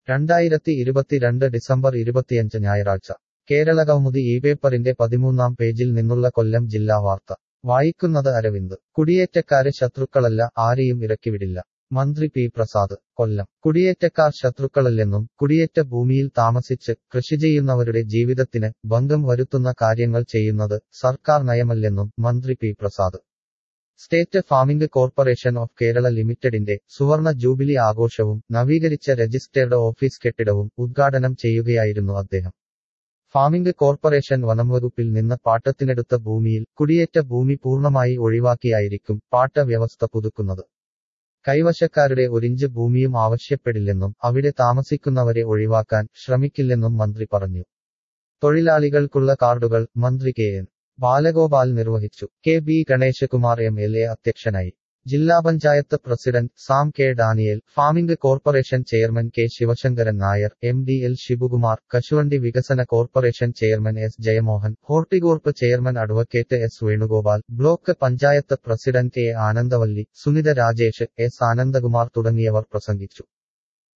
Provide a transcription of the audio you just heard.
രണ്ടായിരത്തി ഇരുപത്തിരണ്ട് ഡിസംബർ ഇരുപത്തിയഞ്ച് ഞായറാഴ്ച കേരളകൗമുദി ഈ പേപ്പറിന്റെ പതിമൂന്നാം പേജിൽ നിന്നുള്ള കൊല്ലം ജില്ലാ വാർത്ത വായിക്കുന്നത് അരവിന്ദ് കുടിയേറ്റക്കാര് ശത്രുക്കളല്ല ആരെയും ഇറക്കിവിടില്ല മന്ത്രി പി പ്രസാദ് കൊല്ലം കുടിയേറ്റക്കാർ ശത്രുക്കളല്ലെന്നും കുടിയേറ്റ ഭൂമിയിൽ താമസിച്ച് കൃഷി ചെയ്യുന്നവരുടെ ജീവിതത്തിന് ഭംഗം വരുത്തുന്ന കാര്യങ്ങൾ ചെയ്യുന്നത് സർക്കാർ നയമല്ലെന്നും മന്ത്രി P Prasad state farming corporation of Kerala ലിമിറ്റഡിന്റെ സുവർണ ജൂബിലി ആഘോഷവും നവീകരിച്ച രജിസ്റ്റേർഡ് ഓഫീസ് കെട്ടിടവും ഉദ്ഘാടനം ചെയ്യുകയായിരുന്നു അദ്ദേഹം ഫാമിംഗ് കോർപ്പറേഷൻ വനംവകുപ്പിൽ നിന്ന് പാട്ടത്തിനെടുത്ത ഭൂമിയിൽ കുടിയേറ്റ ഭൂമി പൂർണ്ണമായി ഒഴിവാക്കിയായിരിക്കും പാട്ട വ്യവസ്ഥ പുതുക്കുന്നത് കൈവശക്കാരുടെ ഒരിഞ്ച് ഭൂമിയും ആവശ്യപ്പെടില്ലെന്നും അവിടെ താമസിക്കുന്നവരെ ഒഴിവാക്കാൻ ശ്രമിക്കില്ലെന്നും മന്ത്രി പറഞ്ഞു തൊഴിലാളികൾക്കുള്ള കാർഡുകൾ മന്ത്രി കെ എൻ ബാലഗോപാൽ നിർവഹിച്ചു K B Ganeshkumar M L A അധ്യക്ഷനായി ജില്ലാ panchayat president Sam K Daniel farming corporation chairman K Sivasankaran Nair M D L Sivakumar കശുവണ്ടി വികസന corporation chairman S Jayamohan Horticorp chairman advocate S Venugopal block panchayat president A Anandavalli Sunitha Rajesh S Anandakumar തുടങ്ങിയവർ പ്രസംഗിച്ചു